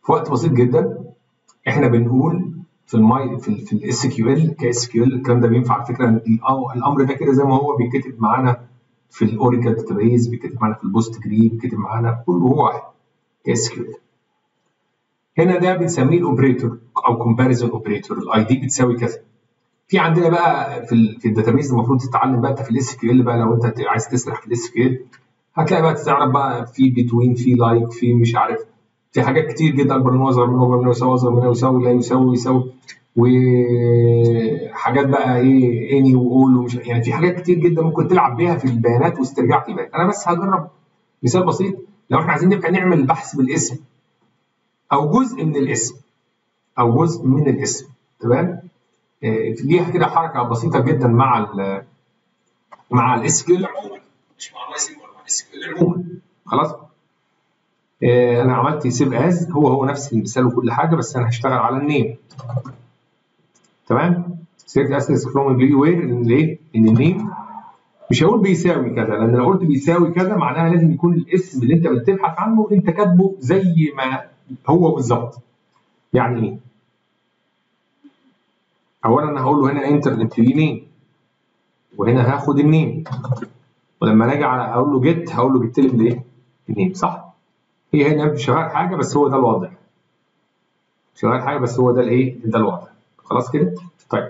في وقت بسيط جدا احنا بنقول في الماي في ال في الاس كيو ال كاس كيو ال الكلام ده بينفع على فكره الامر ده كده زي ما هو بيتكتب معانا في الاوراكل داتابيز بيتكتب معانا في البوست جري بيتكتب معانا كله هو واحد كاس كيو ال هنا ده بنسميه الاوبريتور او كومباريزون اوبريتور الاي دي بتساوي كذا في عندنا بقى في ال في الداتابيز المفروض تتعلم بقى انت في الاس كيو ال بقى لو انت عايز تسرح في الاس كيو ال هتلاقي بقى تعرف بقى في بتوين في لايك في مش عارف في حاجات كتير جدا اكبر من اصغر من اكبر من يساوي اصغر من يساوي لا يساوي يساوي وحاجات بقى ايه اني واول ومش يعني في حاجات كتير جدا ممكن تلعب بيها في البيانات واسترجاع في البيانات انا بس هجرب مثال بسيط لو احنا عايزين نبقى نعمل بحث بالاسم او جزء من الاسم او جزء من الاسم تمام ليها كده حركه بسيطه جدا مع ال مع الاس كيو مش مع الاس كيو عموما خلاص آه انا عملت سيف از هو هو نفس المثال وكل حاجه بس انا هشتغل على النيم تمام سيرت اسس فروم جري وير ان ليه ان النيم مش هقول بيساوي كذا لان لو قلت بيساوي كذا معناها لازم يكون الاسم اللي انت بتبحث عنه انت كاتبه زي ما هو بالظبط يعني ايه اولا انا هقول له هنا انتر انتري نيم وهنا هاخد النيم ولما اجي على اقول له جيت هقول له جبت لي الايه النيم صح هي هنا مش شغال حاجه بس هو ده الوضع شغال حاجه بس هو ده الايه ده الوضع خلاص كده طيب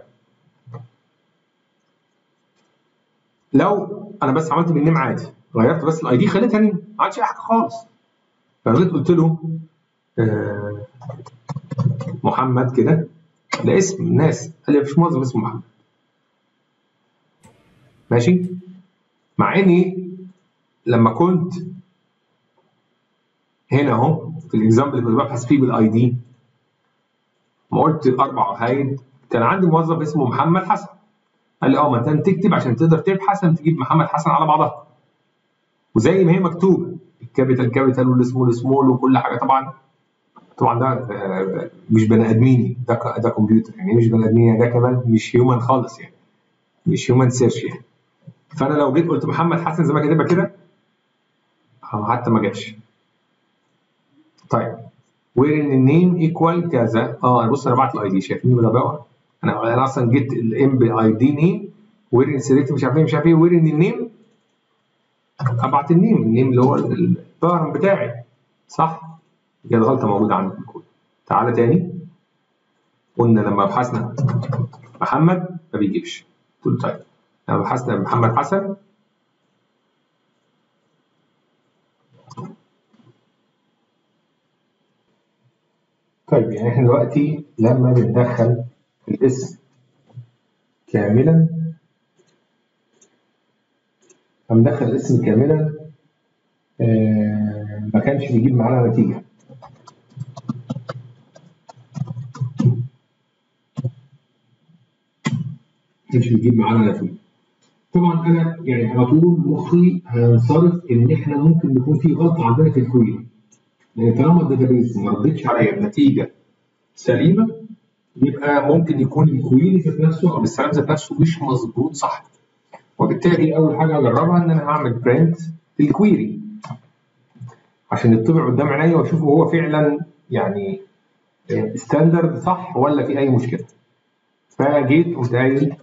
لو انا بس عملت بالنيم عادي غيرت بس الاي دي خليتها نيم ما عادش اي حاجه خالص فجيت قلت له آه محمد كده ده اسم الناس قال لي مفيش موظف اسمه محمد ماشي مع اني لما كنت هنا اهو في الاكزامبل اللي كنت ببحث فيه بالاي دي ما قلت الاربع وحايد كان عندي موظف اسمه محمد حسن قال لي اه ما انت تكتب عشان تقدر تبحث تجيب محمد حسن على بعضها وزي ما هي مكتوبه الكابيتال كابيتال والسمول سمول وكل حاجه طبعا طبعا ده مش بني ادميني ده ده كمبيوتر يعني مش بني ادميني ده كمان مش هيومن خالص يعني مش هيومن سيرش يعني فانا لو جيت قلت محمد حسن زي ما كاتبها كده حتى ما جاش طيب وير ان النيم ايكوال كذا اه بص انا بعت الاي دي شايفين الغباوه انا انا اصلا جيت الام باي دي نيم وير ان سيلكت مش عارف ايه مش عارف ايه وير ان النيم ابعت النيم النيم اللي هو البارم بتاعي صح دي غلطه موجوده عندي في الكود تعالى تاني قلنا لما بحثنا محمد ما بيجيبش قلت طيب لما بحثنا محمد حسن طيب يعني احنا دلوقتي لما بندخل الاسم كاملا لما ندخل الاسم كاملا آه ما كانش بيجيب معانا نتيجه مش بيجيب معانا نتيجه طبعا انا يعني على طول مخي هينصرف ان احنا ممكن يكون في غلطه عندنا في الكويري لان طالما الداتابيس ما ردتش عليا بنتيجه سليمه يبقى ممكن يكون الكويري ذات نفسه او السلام ذات نفسه مش مظبوط صح وبالتالي اول حاجه اجربها ان انا هعمل برنت للكويري عشان يطبع قدام عينيا واشوف هو فعلا يعني ستاندرد صح ولا في اي مشكله فجيت قمت قايل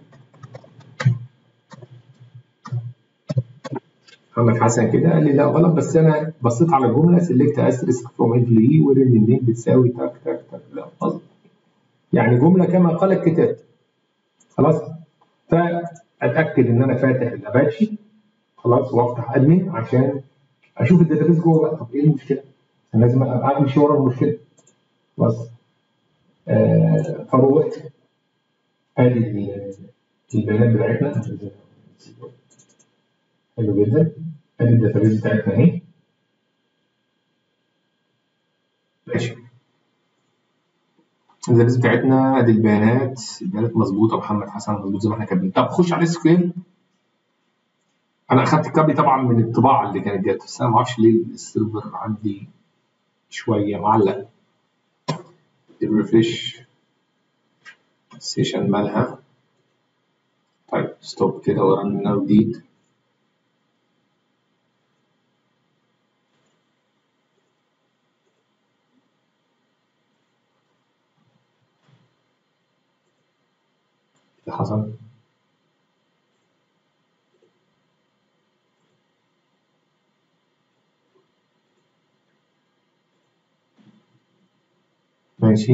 محمد حسن كده قال لي لا غلط بس انا بصيت على الجمله سلكت اسرس فروم امبلوي وير النيم بتساوي تك تك تك لا غلط يعني جمله كما قال الكتاب خلاص فاتاكد ان انا فاتح الاباتشي خلاص وافتح ادمن عشان اشوف الداتابيس جوه بقى طب ايه المشكله؟ انا لازم ابقى امشي ورا المشكله خلاص آه فروحت ادي البيانات بتاعتنا حلو جدا ادي الداتابيس بتاعتنا اهي ماشي الداتابيس بتاعتنا ادي البيانات البيانات مظبوطه محمد حسن مظبوط زي ما احنا كاتبين طب خش على السكيل انا اخدت الكابي طبعا من الطباعه اللي كانت جت بس انا ما اعرفش ليه السيرفر عندي شويه معلق الريفريش سيشن مالها طيب ستوب كده ورن ناو جديد اللي حصل ماشي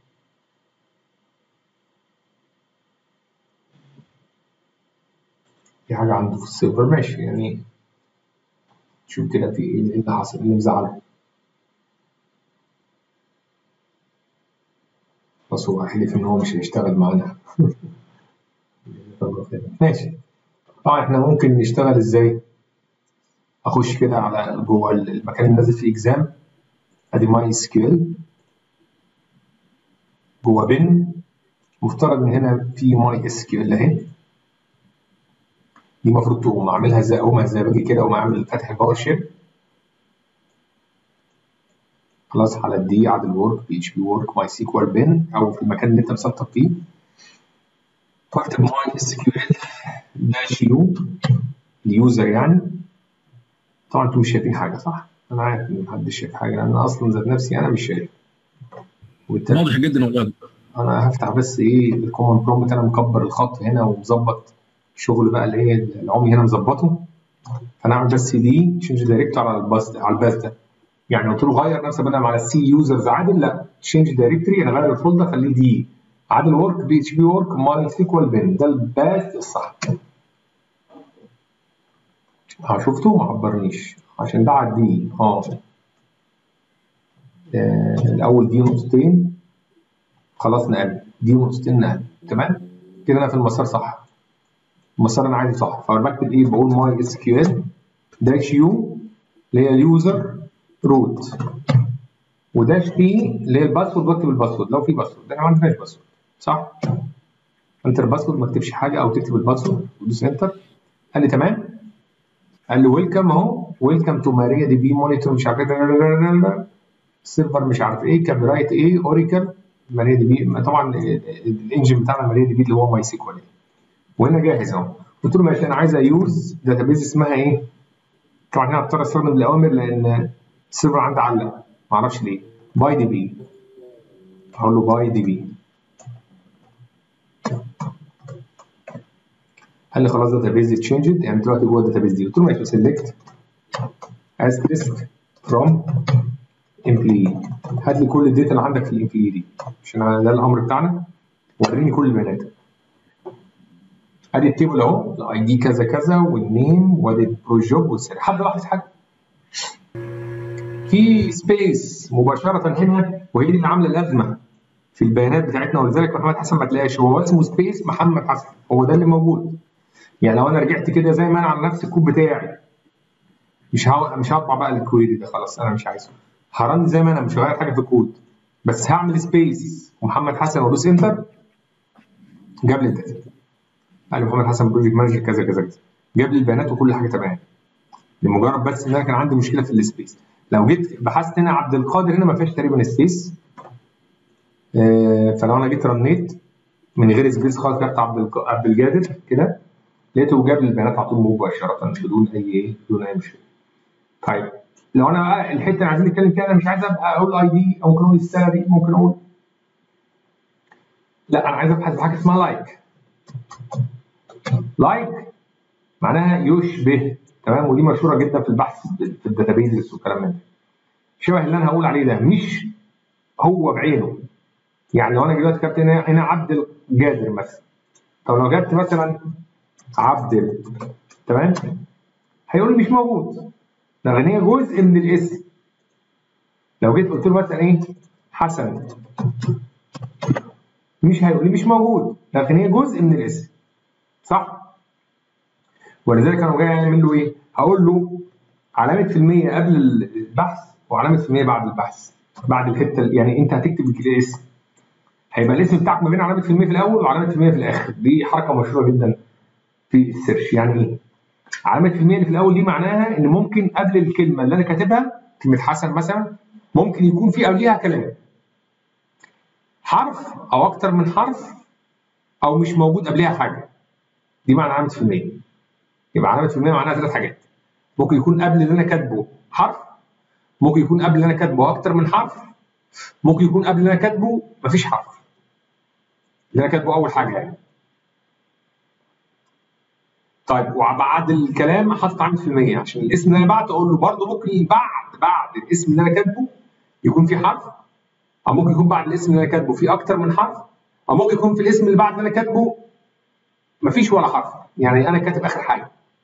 في حاجة عنده في السيرفر ماشي يعني شوف كده في ايه اللي حصل اللي مزعله بس هو حلف ان هو مش هيشتغل معانا ماشي طبعا احنا ممكن نشتغل ازاي اخش كده على جوه المكان اللي نازل فيه اكزام ادي ماي سكيل جوه بن مفترض ان هنا في ماي اس كيو ال اهي دي المفروض تقوم اعملها ازاي اقوم ازاي باجي كده اقوم اعمل فتح الباور شيل خلاص على الدي عدل ورك بي اتش بي ورك ماي سيكوال بن او في المكان اللي انت مسطب فيه واكتب ماي اس كيو ال داش يو اليوزر يعني طبعا انتوا مش شايفين حاجه صح؟ انا عارف ان محدش شايف حاجه لان انا اصلا ذات نفسي انا مش شايف وبالتالي واضح جدا والله انا هفتح بس ايه الكومن برومت انا مكبر الخط هنا ومظبط الشغل بقى اللي هي العمي هنا مظبطه فانا اعمل بس دي تشينج دايركتور على الباس على الباس ده يعني قلت له غير نفسك بدل ما على السي يوزرز عادل لا تشينج دايركتوري انا غير الفولدر خليه دي عادل ورك بي اتش بي ورك ماي سيكوال بن ده الباث الصح اه شفتوا ما عبرنيش عشان ده على الدي اه آه، الاول دي نقطتين خلاص نقل دي نقطتين نقل تمام كده انا في المسار صح المسار انا عايزه صح فبكتب ايه بقول ماي اس كيو ال داش يو اللي هي اليوزر روت وداش بي اللي هي الباسورد واكتب الباسورد لو في باسورد ده ما عندناش باسورد صح انتر باسورد ما تكتبش حاجه او تكتب الباسورد ودوس انتر قال لي تمام قال لي ويلكم اهو ويلكم تو ماريا دي بي مونيتور مش عارف ايه سيرفر مش عارف ايه كان رايت ايه اوراكل ماريا دي بي طبعا الانجن بتاعنا ماريا دي بي اللي هو ماي سيكوال وهنا جاهز اهو قلت له ماشي انا عايز ايوز داتابيز اسمها ايه؟ طبعا هنا هضطر استخدم الاوامر لان السيرفر عندي علق ما اعرفش ليه باي دي بي هقول له باي دي بي قال لي خلاص داتابيز تشينجد يعني دلوقتي جوه الداتابيز دي قلت له ماشي سيلكت asterisk from employee هات لي كل الداتا اللي عندك في الامبلوي دي عشان ده الامر بتاعنا وريني كل البيانات ادي التيبل اهو الاي دي كذا كذا والنيم وادي البرو جوب والسعر حد لاحظ حاجه في سبيس مباشره هنا وهي دي اللي عامله الازمه في البيانات بتاعتنا ولذلك محمد حسن ما تلاقيش هو اسمه سبيس محمد حسن هو ده اللي موجود يعني لو انا رجعت كده زي ما انا على نفس الكود بتاعي مش هو... مش هطبع بقى الكويري ده خلاص انا مش عايزه هرن زي ما انا مش هغير حاجه في الكود بس هعمل سبيس ومحمد حسن وادوس انتر جاب لي الداتا قال لي محمد حسن بروجكت مانجر كذا كذا كذا جاب لي البيانات وكل حاجه تمام لمجرد بس ان انا كان عندي مشكله في السبيس لو جيت بحثت هنا عبد القادر هنا ما فيش تقريبا سبيس آه فلو انا جيت رنيت من غير سبيس خالص كتبت عبد الق... عبد القادر كده لقيته جاب لي البيانات على طول مباشره بدون اي ايه بدون اي مشكله طيب لو انا بقى الحته اللي عايزين نتكلم فيها انا مش عايز ابقى اقول اي دي او ممكن اقول السالري ممكن اقول لا انا عايز ابحث بحاجه اسمها لايك لايك معناها يشبه تمام ودي مشهوره جدا في البحث في الداتابيز والكلام ده شبه اللي انا هقول عليه ده مش هو بعينه يعني لو انا دلوقتي كتبت هنا هنا عبد القادر مثلا طب لو جبت مثلا عبد تمام هيقول لي مش موجود لان هي جزء من الاسم لو جيت قلت له مثلا ايه حسن مش هيقول لي مش موجود لكن هي جزء من الاسم صح ولذلك انا جاي اعمل له ايه هقول له علامه في المية قبل البحث وعلامه في المية بعد البحث بعد الحته يعني انت هتكتب الاسم هيبقى الاسم بتاعك ما بين علامه في المية في الاول وعلامه في المية في الاخر دي حركه مشهوره جدا في السيرش يعني ايه علامه في المية اللي في الاول دي معناها ان ممكن قبل الكلمه اللي انا كاتبها كلمه حسن مثلا ممكن يكون في قبليها كلام حرف او اكتر من حرف او مش موجود قبلها حاجه دي معنى علامه في المية يبقى علامه في المية معناها ثلاث حاجات ممكن يكون قبل اللي انا كاتبه حرف ممكن يكون قبل اللي انا كاتبه اكتر من حرف ممكن يكون قبل اللي انا كاتبه مفيش حرف اللي انا كاتبه اول حاجه يعني طيب وبعد الكلام حاطط عامل في المية عشان الاسم اللي انا بعته اقول له برضه ممكن بعد بعد الاسم اللي انا كاتبه يكون في حرف او ممكن يكون بعد الاسم اللي انا كاتبه في اكتر من حرف او ممكن يكون في الاسم اللي بعد اللي انا كاتبه مفيش ولا حرف يعني انا كاتب اخر حاجه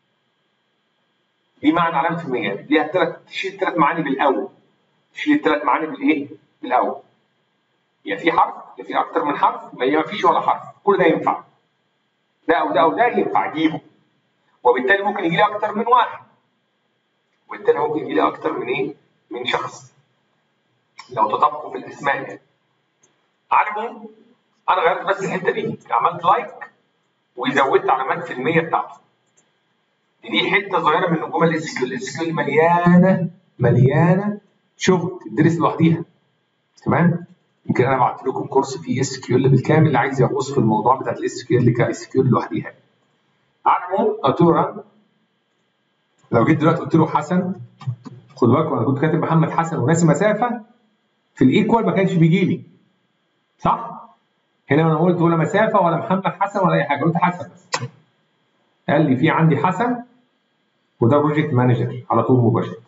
دي معنى علامه المية ليها ثلاث تشيل ثلاث معاني بالاول تشيل الثلاث معاني بالايه؟ بالاول يا في حرف يا في اكتر من حرف يا مفيش ولا حرف كل ده ينفع ده او ده او ده ينفع اجيبه وبالتالي ممكن يجي لي اكتر من واحد وبالتالي ممكن يجي لي اكتر من ايه؟ من شخص لو تطابقوا في الاسماء يعني على العموم انا غيرت بس الحته دي عملت لايك وزودت علامات في المية بتاعته دي حته صغيره من نجوم الاس كيو الاس كيو مليانه مليانه شغل تدرس لوحديها تمام يمكن انا بعت لكم كورس فيه اس كيو ال بالكامل اللي عايز يغوص في الموضوع بتاعت الاس كيو ال كاس كيو لوحديها على العموم قلت له رن لو جيت دلوقتي قلت له حسن خد بالك انا كنت كاتب محمد حسن وناسي مسافه في الايكوال ما كانش بيجي لي صح؟ هنا انا قلت ولا مسافه ولا محمد حسن ولا اي حاجه قلت حسن بس قال لي في عندي حسن وده بروجكت مانجر على طول مباشر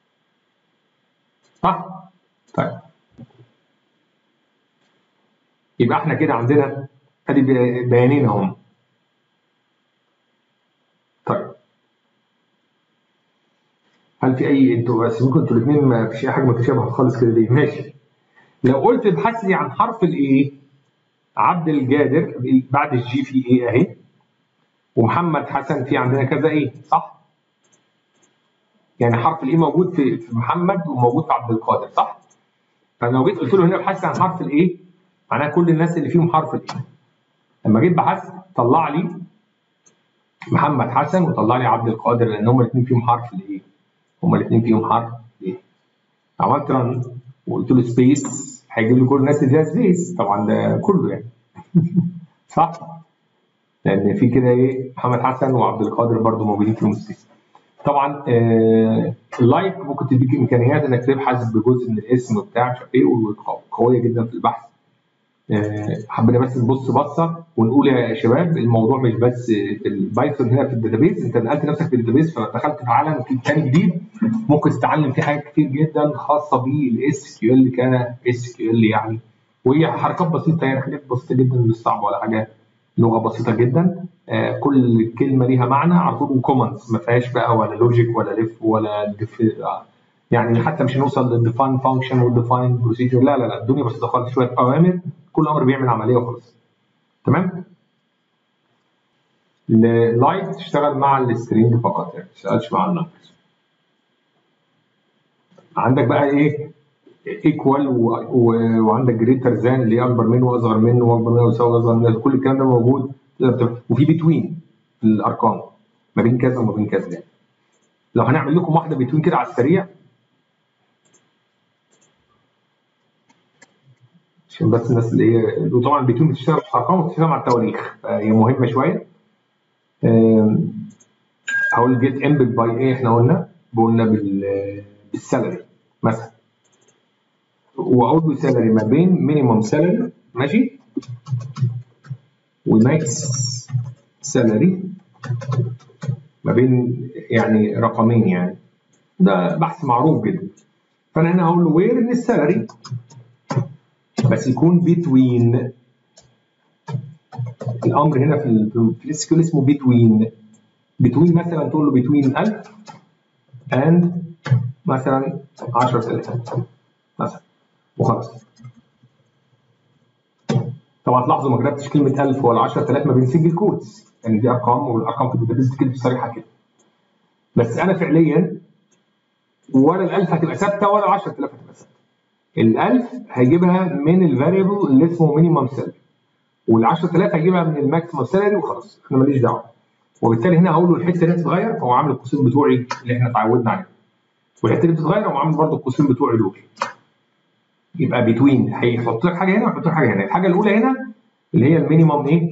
صح؟ طيب يبقى احنا كده عندنا ادي بيانين اهم طيب هل في اي انتوا بس ممكن انتوا الاثنين ما فيش اي حاجه متشابهه خالص كده ليه؟ ماشي لو قلت ابحث لي عن حرف الايه عبد الجادر بعد الجي في ايه اهي ومحمد حسن في عندنا كذا ايه صح؟ يعني حرف الايه موجود في في محمد وموجود في عبد القادر صح؟ فلو جيت قلت له هنا ابحث عن حرف الايه معناها كل الناس اللي فيهم حرف الايه لما جيت بحثت طلع لي محمد حسن وطلع لي عبد القادر لان هم الاثنين فيهم حرف الايه هم الاثنين فيهم حرف الايه عملت رن وقلت له سبيس هيجيب لي كل الناس اللي فيها سبيس طبعا ده كله يعني صح لان في كده ايه محمد حسن وعبد القادر برضو موجودين فيهم سبيس طبعا آه اللايك ممكن تديك امكانيات انك تبحث بجزء من الاسم وبتاع مش عارف ايه وقويه جدا في البحث آه حبينا بس نبص بصه ونقول يا شباب الموضوع مش بس في البايثون هنا في الداتابيز انت نقلت نفسك في الداتابيز فدخلت في عالم تاني جديد ممكن تتعلم فيه حاجات كتير جدا خاصه بالاس كيو ال كان اس كيو ال يعني وهي حركات بسيطه يعني حاجات بسيطه جدا مش صعبه ولا حاجه لغه بسيطه جدا آه كل كلمه ليها معنى على طول كومنتس ما فيهاش بقى ولا لوجيك ولا ليف ولا دف... يعني حتى مش هنوصل للديفاين فانكشن والديفاين بروسيجر لا لا لا الدنيا بسيطه خالص شويه اوامر كل امر بيعمل عمليه وخلاص تمام اللايت تشتغل مع السترينج فقط يعني ما تشتغلش مع النمبرز عندك بقى ايه ايكوال وعندك جريتر ذان اللي هي اكبر منه واصغر منه واكبر منه ويساوي اصغر منه كل الكلام ده موجود وفي بتوين في الارقام ما بين كذا وما بين كذا يعني لو هنعمل لكم واحده بتوين كده على السريع عشان بس الناس اللي هي وطبعا بتوين بتشتغل في الارقام وبتشتغل مع التواريخ فهي مهمه شويه هقول جيت امبد باي ايه احنا قلنا قلنا بالسالري مثلا واقول له سالري ما بين مينيمم سالري ماشي وماكس سالري ما بين يعني رقمين يعني ده بحث معروف جدا فانا هنا هقول له وير ان السالري بس يكون بتوين الامر هنا في في الاس كيو اسمه بتوين بتوين مثلا تقول له بتوين 1000 اند مثلا 10000 مثلا وخلاص طبعا تلاحظوا ما كتبتش كلمه 1000 ولا 10000 ما بين سنجل كودز يعني دي ارقام والارقام في الداتابيز كده صريحه كده بس انا فعليا ولا ال 1000 هتبقى ثابته ولا ال 10000 هتبقى ثابته ال 1000 هيجيبها من الفاريبل اللي اسمه مينيمم سالري وال 10000 هيجيبها من الماكسيمم سالري وخلاص احنا ماليش دعوه وبالتالي هنا هقول له الحته دي تتغير هو عامل القوسين بتوعي اللي احنا اتعودنا عليهم والحته دي بتتغير هو عامل برضه القوسين بتوعي دول يبقى بتوين هيحط لك حاجه هنا ويحط لك حاجه هنا الحاجه الاولى هنا اللي هي المينيمم ايه؟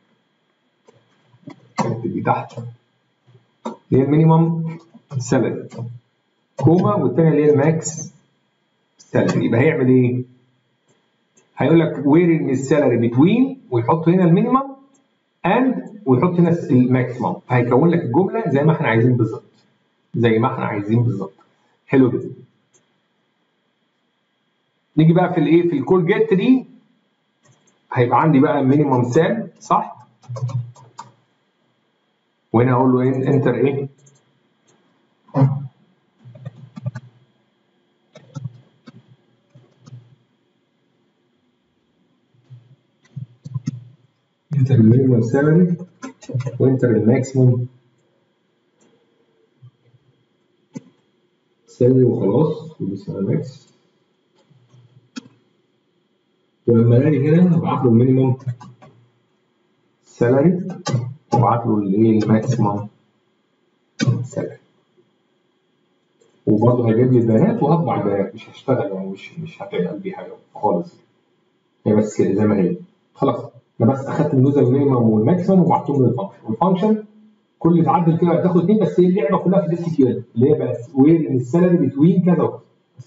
دي تحت اللي هي المينيمم سالري كوما والثانيه اللي هي الماكس سالري يبقى هيعمل ايه؟ هيقول لك وير ان السالري بتوين ويحط هنا المينيمم اند ويحط هنا الماكسيمم فهيكون لك الجمله زي ما احنا عايزين بالظبط زي ما احنا عايزين بالظبط حلو جدا نيجي بقى في الايه في الكول جيت دي هيبقى عندي بقى مينيمم سال صح وهنا اقول له ايه انتر ايه انتر المينيمم سالري وانتر الماكسيمم سالري وخلاص ودوس ماكس ولما الاقي هنا ابعت له المينيمم سالري وابعت له الايه الماكسيمم سالري وبرضه هيجيب لي البيانات وهطبع البيانات مش هشتغل يعني مش مش هتعمل بيه حاجه خالص هي بس كده زي ما هي خلاص انا بس اخدت النوزل المينيمم والماكسيمم وبعتهم للفانكشن والفانكشن كل اللي اتعدل كده هتاخد اثنين بس هي اللعبه كلها في الاس كيو ال اللي هي بس وير ان السالري بتوين كذا وكذا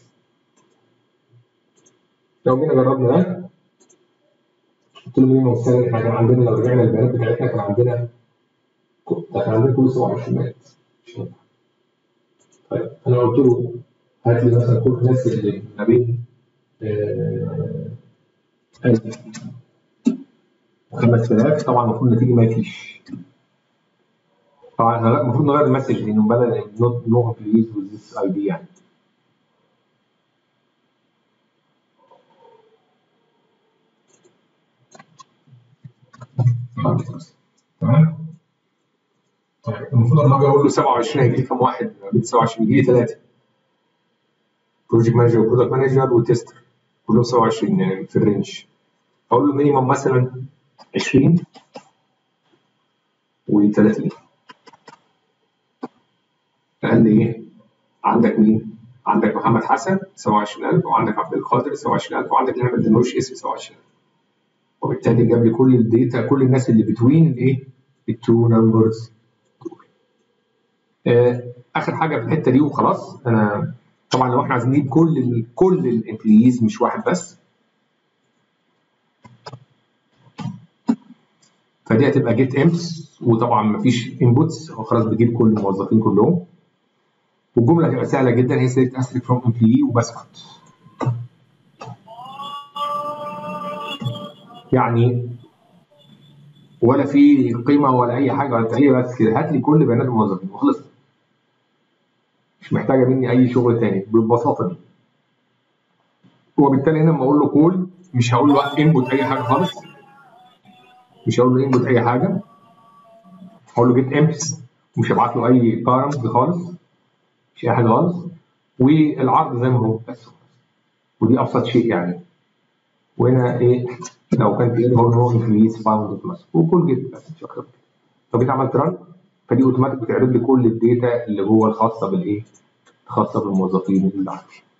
لو جينا جربنا ده قلت له مينيمم السالري احنا كان عندنا لو رجعنا البيانات بتاعتنا كان عندنا ده كان عندنا كل 27 بيانات مش ينفع طيب انا قلت له هات لي مثلا كل الناس اللي ما بين آه 5000 طبعا المفروض النتيجه ما فيش طبعا المفروض نغير المسج دي انه بدل نوت نو امبلويز وذ ذس اي دي يعني تمام طيب المفروض لما اجي اقول له 27 هيجي لي كام واحد؟ بين 27 يجي لي ثلاثه بروجكت مانجر وبرودكت مانجر وتستر كلهم 27 يعني في الرينج اقول له مينيمم مثلا 20 و30 قال لي ايه عندك مين عندك محمد حسن 27000 وعندك عبد القادر 27000 وعندك اللي ما اديناهوش اسم 27000 وبالتالي جاب لي كل الداتا كل الناس اللي بتوين الايه التو نمبرز آه اخر حاجه في الحته دي وخلاص انا طبعا لو احنا عايزين نجيب كل ال كل الامبلويز مش واحد بس فدي هتبقى جيت امس وطبعا مفيش انبوتس هو خلاص بجيب كل الموظفين كلهم والجمله هتبقى سهله جدا هي سيلكت اسرك فروم امبلوي وبسكت يعني ولا في قيمه ولا اي حاجه ولا هي بس كده هات لي كل بيانات الموظفين وخلص مش محتاجه مني اي شغل تاني بالبساطه دي وبالتالي هنا لما اقول له كول مش هقول له انبوت اي حاجه خالص مش هقول له انبوت اي حاجه هقول له جيت امبس مش هبعت له اي بارامز خالص مش اي حاجه خالص والعرض زي ما هو بس ودي ابسط شيء يعني وهنا ايه لو كان في هو نو انكريز فاوند مثلا وكل جيت بس مش اكتر فجيت عملت ران فدي اوتوماتيك بتعرض لي كل الداتا اللي جوه الخاصه بالايه؟ الخاصه بالموظفين اللي عندي